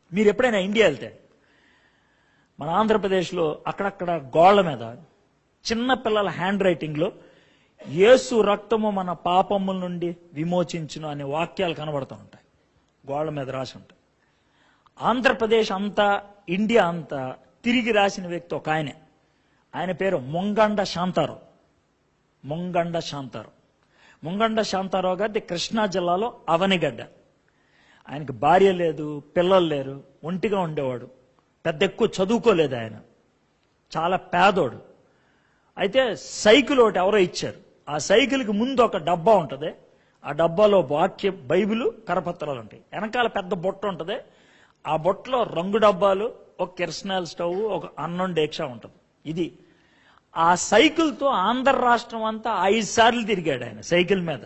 మీరు ఎప్పుడైనా ఇండియా వెళ్తే మన ఆంధ్రప్రదేశ్లో అక్కడక్కడ గోళ్ల మీద చిన్న పిల్లల హ్యాండ్ రైటింగ్లో యేసు రక్తము మన పాపముల నుండి విమోచించును అనే వాక్యాలు కనబడుతూ ఉంటాయి గోళ్ల మీద రాసి ఉంటాయి ఆంధ్రప్రదేశ్ అంతా ఇండియా అంతా తిరిగి రాసిన వ్యక్తి ఒక ఆయనే ఆయన పేరు మొంగండ శాంతారావు మొంగండ శాంతారావు మొంగండ శాంతారావు గారిది కృష్ణా జిల్లాలో అవనిగడ్డ ఆయనకి భార్య లేదు పిల్లలు లేరు ఒంటిగా ఉండేవాడు పెద్ద ఎక్కువ చదువుకోలేదు ఆయన చాలా పేదోడు అయితే సైకిల్ ఒకటి ఎవరో ఇచ్చారు ఆ సైకిల్కి ముందు ఒక డబ్బా ఉంటుంది ఆ డబ్బాలో వాక్య బైబిల్ కరపత్రాలు ఉంటాయి వెనకాల పెద్ద బొట్ట ఉంటుంది ఆ బొట్టలో రంగు డబ్బాలు ఒక కిరసనాయిల్ స్టవ్ ఒక అన్నం డేక్షా ఉంటుంది ఇది ఆ సైకిల్తో ఆంధ్ర రాష్ట్రం అంతా ఐదు సార్లు తిరిగాడు ఆయన సైకిల్ మీద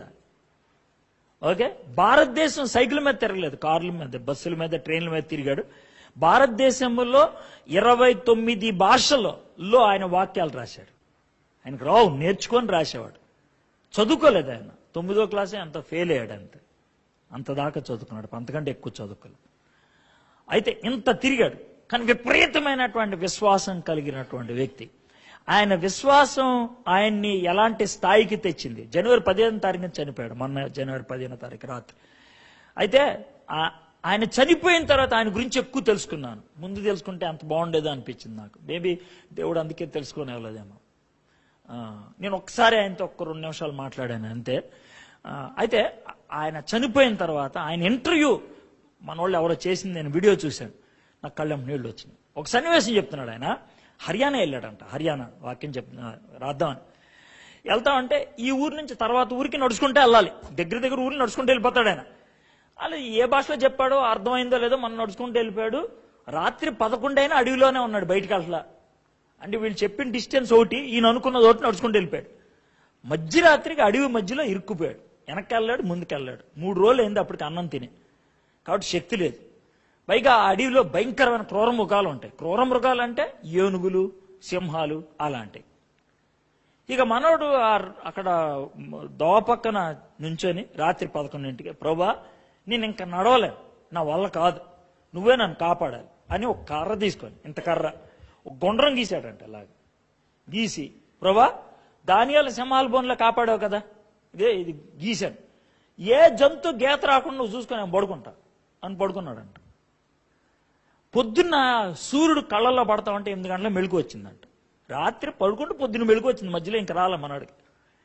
ఓకే భారతదేశం సైకిల్ మీద తిరగలేదు కార్ల మీద బస్సుల మీద ట్రైన్ల మీద తిరిగాడు భారతదేశంలో ఇరవై తొమ్మిది భాషలలో ఆయన వాక్యాలు రాశాడు ఆయనకు రావు నేర్చుకొని రాసేవాడు చదువుకోలేదు ఆయన తొమ్మిదో క్లాసే అంత ఫెయిల్ అయ్యాడు అంతే అంత దాకా చదువుకున్నాడు అంతకంటే ఎక్కువ చదువుకోలేదు అయితే ఇంత తిరిగాడు కానీ విపరీతమైనటువంటి విశ్వాసం కలిగినటువంటి వ్యక్తి ఆయన విశ్వాసం ఆయన్ని ఎలాంటి స్థాయికి తెచ్చింది జనవరి పదిహేను తారీఖున చనిపోయాడు మొన్న జనవరి పదిహేను తారీఖు రాత్రి అయితే ఆ- ఆయన చనిపోయిన తర్వాత ఆయన గురించి ఎక్కువ తెలుసుకున్నాను ముందు తెలుసుకుంటే అంత బాగుండేదో అనిపించింది నాకు మేబీ దేవుడు అందుకే తెలుసుకోనేవలేదేమో ఆ, నేను ఒక్కసారి ఆయనతో ఒక్క రెండు నిమిషాలు మాట్లాడాను అంతే ఆ, అయితే ఆయన చనిపోయిన తర్వాత ఆయన ఇంటర్వ్యూ మన వాళ్ళు ఎవరో చేసింది నేను వీడియో చూశాను నాకు కళ్ళెం నీళ్ళు వచ్చినాయి ఒక సన్నివేశం చెప్తున్నాడు ఆయన హర్యానా వెళ్ళాడంట హర్యానా వాక్యం చెప్తున్నా రాద్దామని వెళ్తామంటే ఈ ఊరు నుంచి తర్వాత ఊరికి నడుచుకుంటే వెళ్ళాలి దగ్గర దగ్గర ఊరికి నడుచుకుంటూ వెళ్ళిపోతాడు ఆయన అలా ఏ భాషలో చెప్పాడో అర్థమైందో లేదో మనం నడుచుకుంటూ వెళ్ళిపోయాడు రాత్రి పదకొండైనా అడవిలోనే ఉన్నాడు బయటికి అసలు అంటే వీళ్ళు చెప్పిన డిస్టెన్స్ ఒకటి ఈయన అనుకున్నది ఒకటి నడుచుకుంటూ వెళ్ళిపోయాడు మధ్యరాత్రికి అడవి మధ్యలో ఇరుక్కుపోయాడు వెనక్కి వెళ్ళాడు ముందుకు వెళ్ళాడు మూడు రోజులు అయింది అప్పటికి అన్నం తిని కాబట్టి శక్తి లేదు పైగా ఆ అడవిలో భయంకరమైన క్రూర మృగాలు ఉంటాయి క్రూర మృగాలు అంటే ఏనుగులు సింహాలు అలాంటివి ఇక మనోడు ఆ- అక్కడ దోవ పక్కన నుంచొని రాత్రి పదకొండింటికి ప్రభా నేను ఇంకా నడవలేను నా వల్ల కాదు నువ్వే నన్ను కాపాడాలి అని ఒక కర్ర తీసుకొని ఇంత కర్ర ఒక గుండ్రం గీశాడంట అలాగ గీసి ప్రభా దానియాల సింహాల బోన్లో కాపాడావు కదా ఇదే ఇది గీశాను ఏ జంతు గీత రాకుండా నువ్వు చూసుకొని నేను పడుకుంటా అని పడుకున్నాడంట పొద్దున్న సూర్యుడు కళ్ళల్లో పడతా ఉంటే ఎనిమిది గంటల మెలకు వచ్చిందంట రాత్రి పడుకుంటూ పొద్దున్న మెలకు వచ్చింది మధ్యలో ఇంకా రాలే మనవాడికి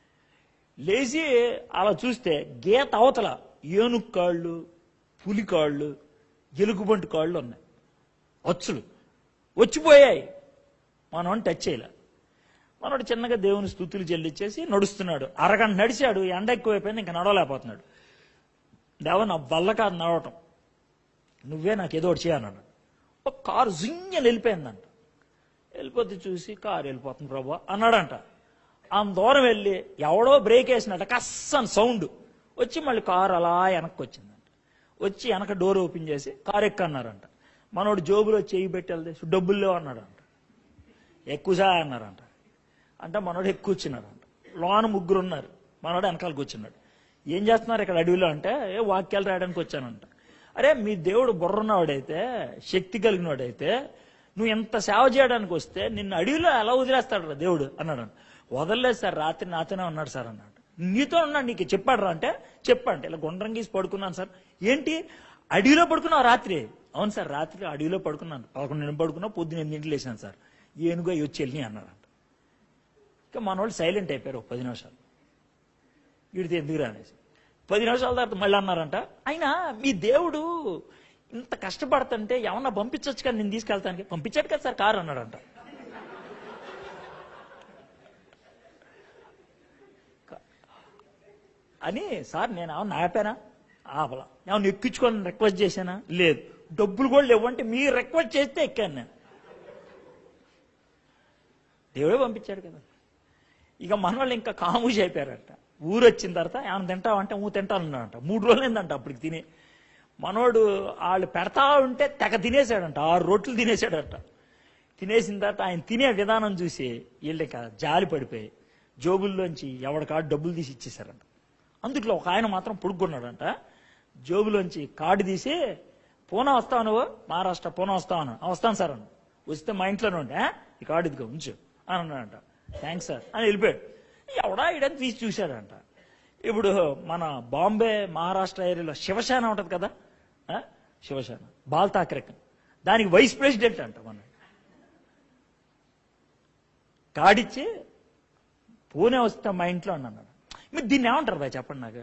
లేచి అలా చూస్తే గీత అవతల ఏనుగు కాళ్ళు పులి కాళ్ళు ఎలుగుబంటి కాళ్ళు ఉన్నాయి వచ్చులు వచ్చిపోయాయి మనం టచ్ చేయలే మనోడు చిన్నగా దేవుని స్థుతులు చెల్లించేసి నడుస్తున్నాడు అరగంట నడిచాడు ఎండ ఎక్కువైపోయింది ఇంకా నడవలేకపోతున్నాడు దేవ నా బల్ల కాదు నడవటం నువ్వే నాకు ఏదో ఒకటి చేయన్నాడు ఒక కారు జింగని వెళ్ళిపోయిందంట వెళ్ళిపోతే చూసి కారు వెళ్ళిపోతుంది ప్రభా అన్నాడంట ఆ దూరం వెళ్ళి ఎవడో బ్రేక్ వేసినట్ట కస్సని సౌండ్ వచ్చి మళ్ళీ కారు అలా వెనక్కి వచ్చిందంట వచ్చి వెనక డోర్ ఓపెన్ చేసి కారు ఎక్కన్నారంట మనోడు జోబులో చేయి పెట్టి వెళ్తే డబ్బులు లేవు అన్నాడంట ఎక్కువసా అన్నారంట అంటే మనోడు ఎక్కువ కూర్చున్నాడంట లోన ముగ్గురు ఉన్నారు మనోడు వెనకాల కూర్చున్నాడు ఏం చేస్తున్నారు ఇక్కడ అడవిలో అంటే ఏ వాక్యాలు రాయడానికి వచ్చానంట అరే మీ దేవుడు బుర్రన్నవాడైతే శక్తి కలిగినవాడైతే నువ్వు ఎంత సేవ చేయడానికి వస్తే నిన్ను అడవిలో ఎలా వదిలేస్తాడు దేవుడు అన్నాడు వదలలేదు సార్ రాత్రి నాతోనే ఉన్నాడు సార్ అన్నాడు నీతో ఉన్నాడు నీకు చెప్పాడు రా అంటే చెప్పండి ఇలా గుండ్రం గీసి పడుకున్నాను సార్ ఏంటి అడవిలో పడుకున్నావు రాత్రి అవును సార్ రాత్రి అడవిలో పడుకున్నాను పదకొండు నేను పడుకున్నా పొద్దున్న ఎనిమిదింటికి లేచాను సార్ ఏనుగు అవి వచ్చి వెళ్ళి అన్నారంట ఇక మన వాళ్ళు సైలెంట్ అయిపోయారు ఒక పది నిమిషాలు వీడితే ఎందుకు రానేసి పది నిమిషాల తర్వాత మళ్ళీ అన్నారంట అయినా మీ దేవుడు ఇంత కష్టపడుతుంటే ఏమన్నా పంపించవచ్చు కానీ నేను తీసుకెళ్తానికి పంపించాడు కదా సార్ కారు అన్నాడంట అని సార్ నేను ఏమన్నా ఆపానా ఆపలా ఏమన్నా ఎక్కించుకొని రిక్వెస్ట్ చేశానా లేదు డబ్బులు కూడా లేవంటే మీరు రిక్వెస్ట్ చేస్తే ఎక్కాను నేను దేవుడే పంపించాడు కదా ఇక మన వాళ్ళు ఇంకా కాముషి అయిపోయారంట ఊరు వచ్చిన తర్వాత ఏమైనా తింటావంటే ఊ తింటానన్నాడంట మూడు రోజులు ఏందంట అప్పటికి తిని మనోడు వాళ్ళు పెడతా ఉంటే తెగ తినేసాడంట ఆరు రొట్లు తినేసాడంట తినేసిన తర్వాత ఆయన తినే విధానం చూసి వీళ్ళు ఇక జాలి పడిపోయి జోబుల్లోంచి ఎవడికాడు డబ్బులు తీసి ఇచ్చేసారంట అందుట్లో ఒక ఆయన మాత్రం పుడుకున్నాడంట జోబులోంచి కార్డు తీసి పూనా వస్తావు నువ్వు మహారాష్ట్ర పూనా వస్తావు అను "ఆ, వస్తాను సార్ అను వస్తే మా ఇంట్లోనే ఉండి "ఆ? ఈ కార్డు ఇదిగో ఉంచు అని అన్నాడంట థ్యాంక్స్ సార్ అని వెళ్ళిపోయాడు ఎవడా ఇడని తీసి చూశాడంట ఇప్పుడు మన బాంబే మహారాష్ట్ర ఏరియాలో శివసేన ఉంటుంది కదా ఆ? శివసేన బాల్ ఠాకరే దానికి వైస్ ప్రెసిడెంట్ అంట మన కాడిచ్చి పూణే వస్తే మా ఇంట్లో అని అన్నాడు మీరు దీన్ని ఏమంటారు బాయ్ చెప్పండి నాకు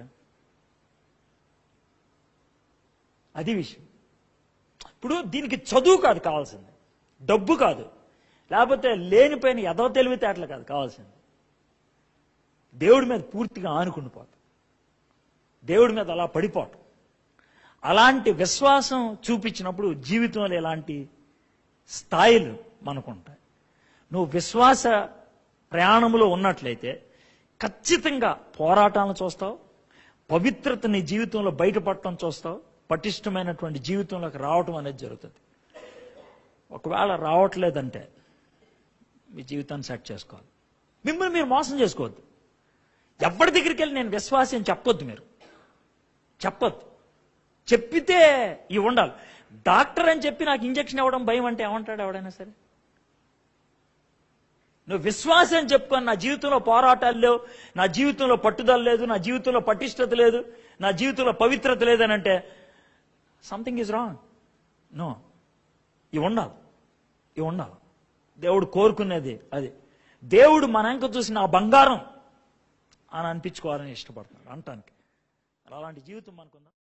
అది విషయం ఇప్పుడు దీనికి చదువు కాదు కావాల్సింది డబ్బు కాదు లేకపోతే లేనిపోయిన ఎదవ తెలివితేటలు కాదు కావాల్సింది దేవుడి మీద పూర్తిగా ఆనుకుండిపోతాం దేవుడి మీద అలా పడిపోవటం అలాంటి విశ్వాసం చూపించినప్పుడు జీవితంలో ఇలాంటి స్థాయిలు మనకుంటాయి నువ్వు విశ్వాస ప్రయాణంలో ఉన్నట్లయితే ఖచ్చితంగా పోరాటాలను చూస్తావు పవిత్రత నీ జీవితంలో బయటపడటం చూస్తావు పటిష్టమైనటువంటి జీవితంలోకి రావటం అనేది జరుగుతుంది ఒకవేళ రావట్లేదంటే మీ జీవితాన్ని సెట్ చేసుకోవాలి మిమ్మల్ని మీరు మోసం చేసుకోవద్దు ఎవరి దగ్గరికి వెళ్ళి నేను విశ్వాసం చెప్పొద్దు మీరు చెప్పొద్దు చెప్పితే ఇవి ఉండాలి డాక్టర్ అని చెప్పి నాకు ఇంజక్షన్ ఇవ్వడం భయం అంటే ఏమంటాడు ఎవడైనా సరే నువ్వు విశ్వాసం చెప్పుకొని నా జీవితంలో పోరాటాలు లేవు నా జీవితంలో పట్టుదల లేదు నా జీవితంలో పటిష్టత లేదు నా జీవితంలో పవిత్రత లేదని అంటే సంథింగ్ ఈజ్ రాంగ్ నో ఇవి ఉండాలి ఇవి ఉండాలి దేవుడు కోరుకునేది అది దేవుడు మన ఎంక చూసి నా బంగారం అని అనిపించుకోవాలని ఇష్టపడుతున్నాడు అంటానికి అలాంటి జీవితం మనకుందా